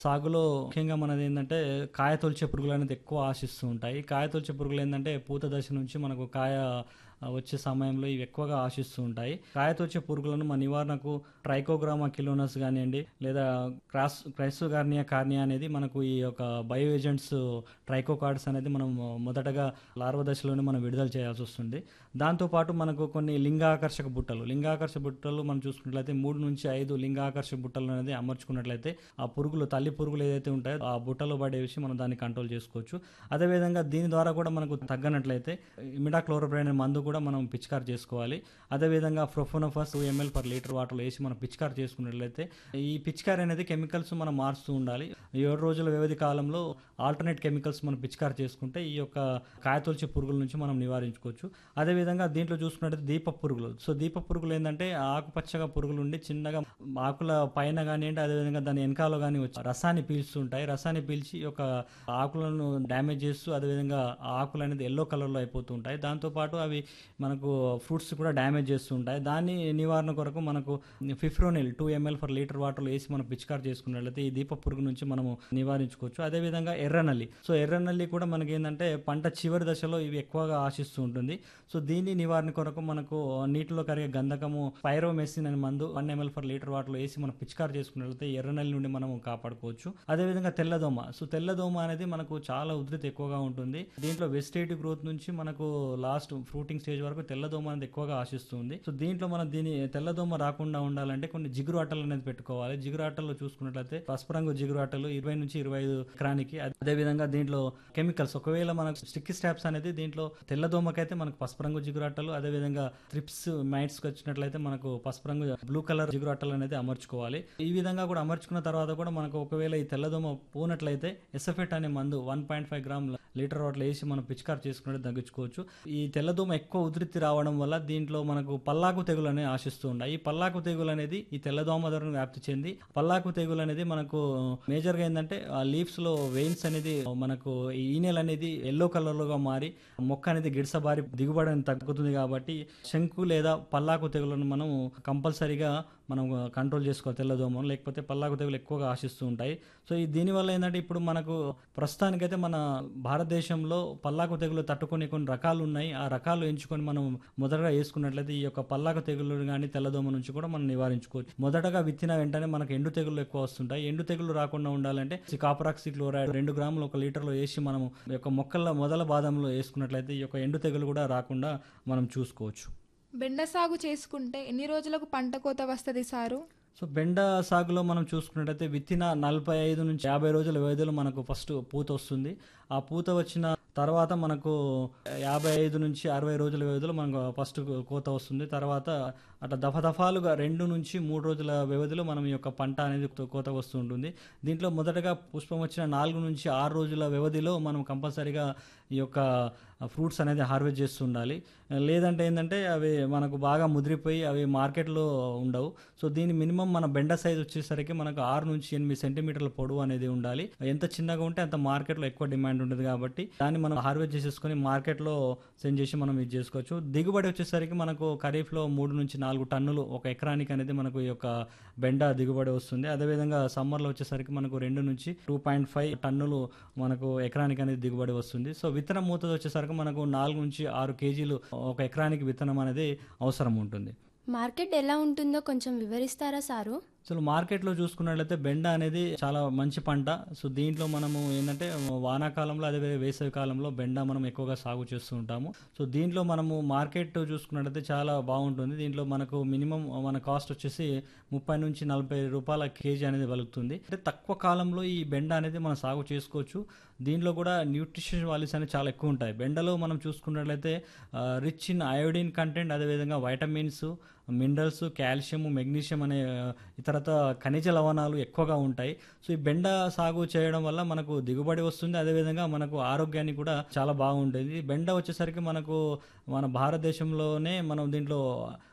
సాగులో ముఖ్యంగా మనది ఏంటంటే కాయ తొలిచే పురుగులు అనేది ఎక్కువ ఆశిస్తూ ఉంటాయి కాయ తొలిచే పురుగులు ఏంటంటే పూత దశ నుంచి మనకు కాయ ఆ, వచ్చే సమయంలో ఇవి ఎక్కువగా ఆశిస్తూ ఉంటాయి కాయ తొలిచే పురుగులను మన నివారణకు ట్రైకోగ్రామా కిలోనస్ కానివ్వండి లేదా క్రాస్ క్రైసోగార్నియా కార్నియా అనేది మనకు ఈ యొక్క బయో ఏజెంట్స్ ట్రైకోకార్డ్స్ అనేది మనం మొదటగా లార్వ దశలోనే మనం విడుదల చేయాల్సి వస్తుంది దాంతోపాటు మనకు కొన్ని లింగాకర్షక బుట్టలు లింగాకర్షక బుట్టలు మనం చూసుకున్నట్లయితే మూడు నుంచి ఐదు లింగాకర్షక బుట్టలు అనేది అమర్చుకున్నట్లయితే ఆ పురుగులు తల్లి పురుగులు ఏదైతే ఉంటాయో ఆ బుట్టలో పడేసి మనం దాన్ని కంట్రోల్ చేసుకోవచ్చు అదేవిధంగా దీని ద్వారా కూడా మనకు తగ్గనట్లయితే ఇమిడాక్లోరోబ్రైన్ అనే మందు కూడా మనం పిచికారు చేసుకోవాలి అదేవిధంగా profenofos two ML per litre వాటర్లో వేసి మనం పిచికారు చేసుకున్నట్లయితే ఈ పిచికారి అనేది కెమికల్స్ మనం మారుస్తూ ఉండాలి ఏడు రోజుల వ్యవధి కాలంలో ఆల్టర్నేట్ కెమికల్స్ మనం పిచికారు చేసుకుంటే ఈ యొక్క కాయతొలిచే పురుగుల నుంచి మనం నివారించుకోవచ్చు అదేవిధంగా దీంట్లో చూసుకున్నట్లయితే దీప పురుగులు సో దీప పురుగులు ఏంటంటే ఆకుపచ్చగా పురుగులు ఉండి చిన్నగా ఆకుల పైన కానివ్వండి అదేవిధంగా దాని వెనకాల కానీ వచ్చి రసాన్ని పీల్చుతుంటాయి రసాన్ని పీల్చి ఈ యొక్క ఆకులను డ్యామేజ్ చేస్తూ అదేవిధంగా ఆ ఆకులు అనేది ఎల్లో కలర్లో అయిపోతూ ఉంటాయి దాంతోపాటు అవి మనకు ఫ్రూట్స్ కూడా డ్యామేజ్ చేస్తూ ఉంటాయి దాని నివారణ కొరకు మనకు fipronil two ML for litre వాటర్లో వేసి మనం పిచికారు చేసుకున్నట్లయితే ఈ దీప పురుగు నుంచి మనము నివారించుకోవచ్చు అదేవిధంగా ఎర్రనల్లి సో ఎర్రనల్లి కూడా మనకి ఏంటంటే పంట చివరి దశలో ఇవి ఎక్కువగా ఆశిస్తూ ఉంటుంది సో దీని నివారణ కొరకు మనకు నీటిలో కరిగే గంధకము పైరోమెసిన్ అనే మందు వన్ ఎంఎల్ ఫర్ లీటర్ వాటర్లో వేసి మనం పిచికారు చేసుకున్నట్లయితే ఎర్రనల్లి నుండి మనం కాపాడుకోవచ్చు అదేవిధంగా తెల్లదోమ సో తెల్లదోమ అనేది మనకు చాలా ఉధృతి ఎక్కువగా ఉంటుంది దీంట్లో వెజిటేటివ్ గ్రోత్ నుంచి మనకు లాస్ట్ ఫ్రూటింగ్ స్టేజ్ వరకు తెల్లదోమ అనేది ఎక్కువగా ఆశిస్తుంది సో దీంట్లో మనం దీని తెల్లదోమ రాకుండా ఉండాలంటే కొన్ని జిగురు అట్టలు అనేది పెట్టుకోవాలి జిగురు అట్టల్లో చూసుకున్నట్లయితే పసుపు రంగు జిగురు అట్టలు ఇరవై నుంచి ఇరవై ఐదు ఎకరానికి అదేవిధంగా దీంట్లో కెమికల్స్ ఒకవేళ మనకు స్టిక్కీ స్టాప్స్ అనేది దీంట్లో తెల్లదోమకైతే మనకు పసుపు రంగు జిగురు అట్టలు అదేవిధంగా త్రిప్స్ మైట్స్ వచ్చినట్లయితే మనకు పసుపు రంగు బ్లూ కలర్ జిగురు అట్టలు అనేది అమర్చుకోవాలి ఈ విధంగా కూడా అమర్చుకున్న తర్వాత కూడా మనకు ఒకవేళ ఈ తెల్లదోమ పోనట్లయితే ఎసఫెట్ అనే మందు one point five gram litre water వేసి మనం పిచికారు చేసుకున్నట్టు తగ్గించుకోవచ్చు ఈ తెల్లదోమ ఎక్కువ ఉధృతి రావడం వల్ల దీంట్లో మనకు పల్లాకు తెగులు అనేది ఆశిస్తూ ఉంటాయి ఈ పల్లాకు తెగులు అనేది ఈ తెల్లదోమ ధరను వ్యాప్తి చెంది పల్లాకు తెగులు అనేది మనకు మేజర్ గా ఏంటంటే ఆ లీవ్స్ లో వెయిన్స్ అనేది మనకు ఈ ఈనెల్ అనేది ఎల్లో కలర్ లోగా మారి మొక్క అనేది గిడసబారి దిగుబడి అనేది తగ్గుతుంది కాబట్టి శంకు లేదా పల్లాకు తెగులను మనం కంపల్సరీగా మనం కంట్రోల్ చేసుకోవాలి తెల్లదోమను లేకపోతే పల్లాకు తెగులు ఎక్కువగా ఆశిస్తూ ఉంటాయి సో ఈ దీనివల్ల ఏంటంటే ఇప్పుడు మనకు ప్రస్తుతానికైతే మన భారతదేశంలో పల్లాకు తెగులు తట్టుకునే కొన్ని రకాలు ఉన్నాయి ఆ రకాలు ఎంచుకొని మనం మొదటగా వేసుకున్నట్లయితే ఈ యొక్క పల్లాకు తెగులు కానీ తెల్లదోమ నుంచి కూడా మనం నివారించుకోవచ్చు మొదటగా విత్తిన వెంటనే మనకు ఎండు తెగులు ఎక్కువ వస్తుంటాయి ఎండు తెగులు రాకుండా ఉండాలంటే కాపరాక్సి క్లోరైడ్ రెండు గ్రాములు ఒక లీటర్లో వేసి మనం ఈ యొక్క మొక్కల మొదల బాదంలో వేసుకున్నట్లయితే ఈ యొక్క ఎండు తెగులు కూడా రాకుండా మనం చూసుకోవచ్చు బెండ సాగు చేసుకుంటే ఎన్ని రోజులకు పంట కోత వస్తుంది సారు సో బెండ సాగులో మనం చూసుకున్నట్టయితే విత్తిన నలభై ఐదు నుంచి యాభై రోజుల వ్యవధిలో మనకు ఫస్ట్ పూత వస్తుంది ఆ పూత వచ్చిన తర్వాత మనకు యాభై ఐదు నుంచి అరవై రోజుల వ్యవధిలో మనకు ఫస్ట్ కోత వస్తుంది తర్వాత అట్లా దఫదఫాలుగా రెండు నుంచి మూడు రోజుల వ్యవధిలో మనం ఈ యొక్క పంట అనేది కోత వస్తూ ఉంటుంది దీంట్లో మొదటగా పుష్పం వచ్చిన నాలుగు నుంచి ఆరు రోజుల వ్యవధిలో మనం కంపల్సరీగా ఈ యొక్క ఫ్రూట్స్ అనేది హార్వెస్ట్ చేస్తూ ఉండాలి లేదంటే ఏంటంటే అవి మనకు బాగా ముదిరిపోయి అవి మార్కెట్లో ఉండవు సో దీని మినిమం మన బెండ సైజ్ వచ్చేసరికి మనకు ఆరు నుంచి ఎనిమిది సెంటీమీటర్ల పొడవు అనేది ఉండాలి ఎంత చిన్నగా ఉంటే అంత మార్కెట్లో ఎక్కువ డిమాండ్ ఉంటుంది కాబట్టి దాన్ని మనం హార్వెస్ట్ చేసేసుకొని మార్కెట్లో సెండ్ చేసి మనం ఇది చేసుకోవచ్చు దిగుబడి వచ్చేసరికి మనకు ఖరీఫ్లో మూడు నుంచి నాలుగు టన్నులు ఒక ఎకరానికి అనేది మనకు ఈ యొక్క బెండ దిగుబడి వస్తుంది అదేవిధంగా సమ్మర్లో వచ్చేసరికి మనకు రెండు నుంచి టూ పాయింట్ ఫైవ్ టన్నులు మనకు ఎకరానికి అనేది దిగుబడి వస్తుంది సో విత్తనం మూతది వచ్చేసరికి మనకు నాలుగు నుంచి ఆరు కేజీలు ఒక ఎకరానికి విత్తనం అనేది అవసరం ఉంటుంది మార్కెట్ ఎలా ఉంటుందో కొంచెం వివరిస్తారా సారు అసలు మార్కెట్లో చూసుకున్నట్లయితే బెండ అనేది చాలా మంచి పంట సో దీంట్లో మనము ఏంటంటే వానాకాలంలో అదే వేసవి కాలంలో బెండ మనం ఎక్కువగా సాగు చేస్తూ ఉంటాము సో దీంట్లో మనము మార్కెట్ చూసుకున్నట్లయితే చాలా బాగుంటుంది దీంట్లో మనకు మినిమం మన కాస్ట్ వచ్చేసి ముప్పై నుంచి నలభై రూపాయల కేజీ అనేది వలుగుతుంది అంటే తక్కువ కాలంలో ఈ బెండ అనేది మనం సాగు చేసుకోవచ్చు దీంట్లో కూడా న్యూట్రిషన్ వాల్యూస్ అనేవి చాలా ఎక్కువ ఉంటాయి బెండలో మనం చూసుకున్నట్లయితే రిచ్ ఇన్ అయోడిన్ కంటెంట్ అదేవిధంగా వైటమిన్స్ మినరల్స్ కాల్షియం మెగ్నీషియం అనే ఆ, ఇతరత ఖనిజ లవణాలు ఎక్కువగా ఉంటాయి సో ఈ బెండ సాగు చేయడం వల్ల మనకు దిగుబడి వస్తుంది అదేవిధంగా మనకు ఆరోగ్యానికి కూడా చాలా బాగుంటుంది బెండ వచ్చేసరికి మనకు మన భారతదేశంలోనే మనం దీంట్లో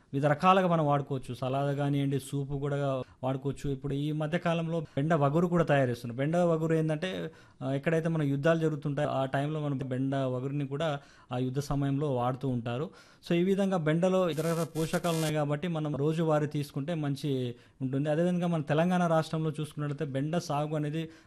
వివిధ రకాలుగా మనం వాడుకోవచ్చు సలాద కానివ్వండి సూపు కూడా వాడుకోవచ్చు ఇప్పుడు ఈ మధ్య కాలంలో బెండ వగురు కూడా తయారు చేస్తున్నారు బెండ వగురు ఏంటంటే ఆ, ఎక్కడైతే మన యుద్ధాలు జరుగుతుంటాయో ఆ టైంలో మనం బెండ వగురుని కూడా ఆ యుద్ధ సమయంలో వాడుతూ ఉంటారు సో ఈ విధంగా బెండలో ఇతర రకాల పోషకాలు ఉన్నాయి కాబట్టి మనం రోజువారీ తీసుకుంటే మంచి ఉంటుంది అదేవిధంగా మన తెలంగాణ రాష్ట్రంలో చూసుకున్నట్లయితే బెండ సాగు అనేది